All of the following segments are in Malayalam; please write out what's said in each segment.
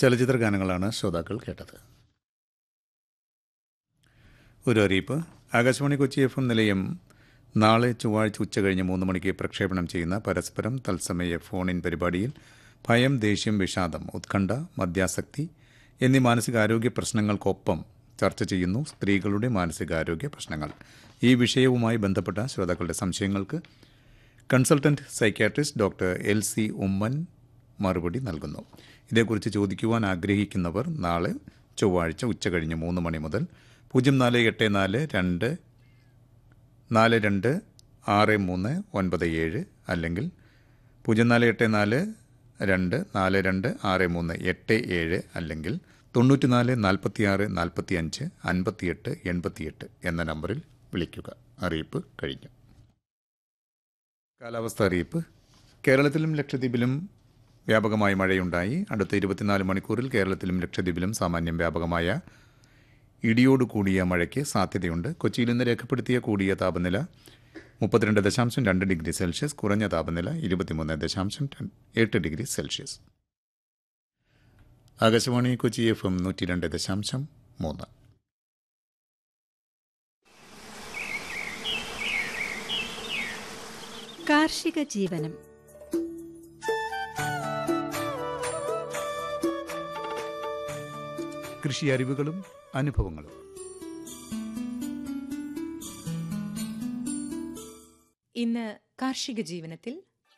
ചലച്ചിത്ര ഗാനങ്ങളാണ് ശ്രോതാക്കൾ കേട്ടത് ഒരു അറിയിപ്പ് ആകാശവാണി കൊച്ചി എഫ് എം നിലയം നാളെ ചൊവ്വാഴ്ച ഉച്ചകഴിഞ്ഞ് മൂന്ന് മണിക്ക് പ്രക്ഷേപണം ചെയ്യുന്ന പരസ്പരം തത്സമയ ഫോൺ ഇൻ പരിപാടിയിൽ ഭയം ദേഷ്യം വിഷാദം ഉത്കണ്ഠ മദ്യാസക്തി എന്നീ മാനസികാരോഗ്യ പ്രശ്നങ്ങൾക്കൊപ്പം ചർച്ച ചെയ്യുന്നു സ്ത്രീകളുടെ മാനസികാരോഗ്യ പ്രശ്നങ്ങൾ ഈ വിഷയവുമായി ബന്ധപ്പെട്ട ശ്രോതാക്കളുടെ സംശയങ്ങൾക്ക് consultant psychiatrist doctor L C Oommen മറുപടി നൽകുന്നു ഇതേക്കുറിച്ച് ചോദിക്കുവാൻ ആഗ്രഹിക്കുന്നവർ നാളെ ചൊവ്വാഴ്ച ഉച്ചകഴിഞ്ഞ് മൂന്ന് മണി മുതൽ പൂജ്യം നാല് എട്ട് നാല് രണ്ട് നാല് രണ്ട് ആറ് മൂന്ന് ഒൻപത് ഏഴ് അല്ലെങ്കിൽ പൂജ്യം നാല് എട്ട് നാല് രണ്ട് നാല് രണ്ട് ആറ് മൂന്ന് എട്ട് ഏഴ് അല്ലെങ്കിൽ തൊണ്ണൂറ്റിനാല് നാൽപ്പത്തിയാറ് നാൽപ്പത്തി അഞ്ച് അൻപത്തിയെട്ട് എൺപത്തിയെട്ട് എന്ന നമ്പറിൽ വിളിക്കുക അറിയിപ്പ് കഴിഞ്ഞു കാലാവസ്ഥ അറിയിപ്പ് കേരളത്തിലും ലക്ഷദ്വീപിലും വ്യാപകമായ മഴയുണ്ടായി അടുത്ത ഇരുപത്തിനാല് മണിക്കൂറിൽ കേരളത്തിലും ലക്ഷദ്വീപിലും സാമാന്യം വ്യാപകമായ ഇടിയോട് കൂടിയ മഴയ്ക്ക് സാധ്യതയുണ്ട് കൊച്ചിയിൽ ഇന്ന് രേഖപ്പെടുത്തിയ കൂടിയ താപനില മുപ്പത്തിരണ്ട് ദശാംശം രണ്ട് ഡിഗ്രി സെൽഷ്യസ് കുറഞ്ഞ താപനില ഇരുപത്തിമൂന്ന് ദശാംശം രണ്ട് എട്ട് degree Celsius Akashvani Kochi F M നൂറ്റി രണ്ട് ദശാംശം മൂന്ന് കാർഷിക ജീവനം കൃഷി അറിവുകളും അനുഭവങ്ങളും ഇന്ന് കാർഷിക ജീവനത്തിൽ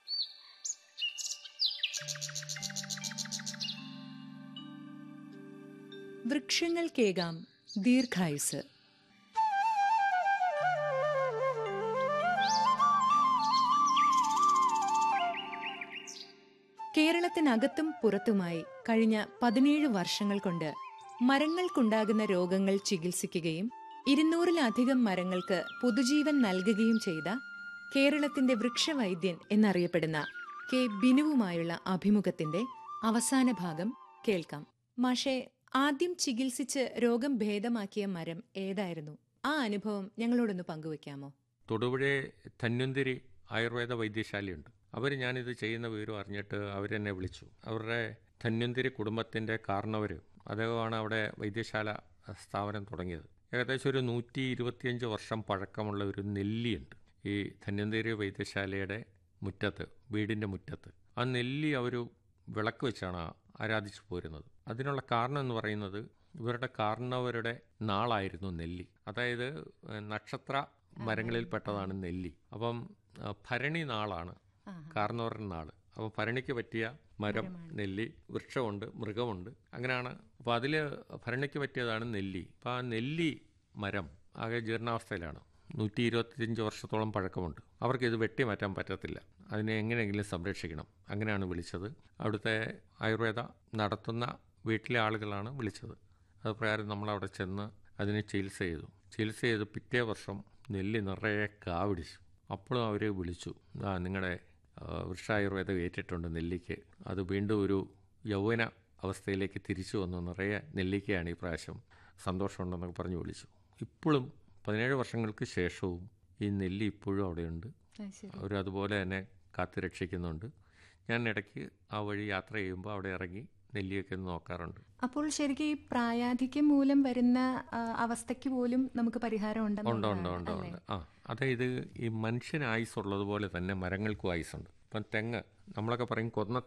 വൃക്ഷങ്ങൾക്കേകാം ദീർഘായുസ് കേരളത്തിനകത്തും പുറത്തുമായി കഴിഞ്ഞ പതിനേഴ് വർഷങ്ങൾ കൊണ്ട് മരങ്ങൾക്കുണ്ടാകുന്ന രോഗങ്ങൾ ചികിത്സിക്കുകയും ഇരുന്നൂറിലധികം മരങ്ങൾക്ക് പുതുജീവൻ നൽകുകയും ചെയ്ത കേരളത്തിന്റെ വൃക്ഷവൈദ്യൻ എന്നറിയപ്പെടുന്ന കെ ബിനുവുമായുള്ള അഭിമുഖത്തിന്റെ അവസാന ഭാഗം കേൾക്കാം മാഷെ ആദ്യം ചികിത്സിച്ച് രോഗം ഭേദമാക്കിയ മരം ഏതായിരുന്നു ആ അനുഭവം ഞങ്ങളോടൊന്ന് പങ്കുവെക്കാമോ തൊടുപുഴയെ ധന്വന്തിരി ആയുർവേദ വൈദ്യശാലയുണ്ട് അവർ ഞാനിത് ചെയ്യുന്ന വിവരം അറിഞ്ഞിട്ട് അവരെന്നെ വിളിച്ചു അവരുടെ ധന്വന്തിരി കുടുംബത്തിൻ്റെ കാരണവർ അദ്ദേഹമാണ് അവിടെ വൈദ്യശാല സ്ഥാപനം തുടങ്ങിയത് ഏകദേശം ഒരു നൂറ്റി ഇരുപത്തിയഞ്ച് വർഷം പഴക്കമുള്ള ഒരു നെല്ലിയുണ്ട് ഈ ധന്വന്തിരി വൈദ്യശാലയുടെ മുറ്റത്ത് വീടിൻ്റെ മുറ്റത്ത് ആ നെല്ലി അവർ വിളക്ക് വെച്ചാണ് ആരാധിച്ചു പോരുന്നത് അതിനുള്ള കാരണം എന്ന് പറയുന്നത് ഇവരുടെ കാരണവരുടെ നാളായിരുന്നു നെല്ലി അതായത് ഏഹ്, നക്ഷത്ര മരങ്ങളിൽപ്പെട്ടതാണ് നെല്ലി അപ്പം ആ, ഭരണി നാളാണ് കാർന്നവരുടെ നാള് അപ്പം ഭരണിക്ക് പറ്റിയ മരം നെല്ലി വൃക്ഷമുണ്ട് മൃഗമുണ്ട് അങ്ങനെയാണ് അപ്പോൾ അതിൽ ഭരണിക്ക് പറ്റിയതാണ് നെല്ലി അപ്പോൾ ആ നെല്ലി മരം ആകെ ജീർണാവസ്ഥയിലാണ് നൂറ്റി ഇരുപത്തിയഞ്ച് വർഷത്തോളം പഴക്കമുണ്ട് അവർക്ക് ഇത് വെട്ടി മാറ്റാൻ പറ്റത്തില്ല അതിനെ എങ്ങനെയെങ്കിലും സംരക്ഷിക്കണം അങ്ങനെയാണ് വിളിച്ചത് അവിടുത്തെ ആയുർവേദ നടത്തുന്ന വീട്ടിലെ ആളുകളാണ് വിളിച്ചത് അത് പ്രകാരം നമ്മളവിടെ ചെന്ന് അതിനെ ചികിത്സ ചെയ്തു ചികിത്സ ചെയ്ത് പിറ്റേ വർഷം നെല്ലി നിറയെ കാവിടിച്ചു അപ്പോഴും അവർ വിളിച്ചു ആ നിങ്ങളുടെ വൃക്ഷായുർവേദം ഏറ്റിട്ടുണ്ട് നെല്ലിക്ക് അത് വീണ്ടും ഒരു യൗവന അവസ്ഥയിലേക്ക് തിരിച്ചു വന്നു നിറയെ നെല്ലിക്കയാണ് ഈ പ്രാവശ്യം സന്തോഷമുണ്ടെന്നൊക്കെ പറഞ്ഞു വിളിച്ചു ഇപ്പോഴും പതിനേഴ് വർഷങ്ങൾക്ക് ശേഷവും ഈ നെല്ലി ഇപ്പോഴും അവിടെയുണ്ട് അവരതുപോലെ തന്നെ കാത്തു രക്ഷിക്കുന്നുണ്ട് ഞാൻ ഇടയ്ക്ക് ആ വഴി യാത്ര ചെയ്യുമ്പോൾ അവിടെ ഇറങ്ങി നെല്ലിയൊക്കെ ഒന്ന് നോക്കാറുണ്ട് അപ്പോൾ ശരിക്കും ഈ പ്രായാധിക്യം മൂലം വരുന്ന ആ, അവസ്ഥയ്ക്ക് പോലും നമുക്ക് പരിഹാരം ഉണ്ട് ഉണ്ട് ഉണ്ടെന്നുള്ളതാണ്, ഉണ്ട് അല്ലേ? ഉണ്ട് ആ അതായത് ഈ മനുഷ്യന് ആയുസ് ഉള്ളതുപോലെ തന്നെ മരങ്ങൾക്കും ആയുസുണ്ട് ഇപ്പം തെങ്ങ് നമ്മളൊക്കെ പറയും കൊന്ന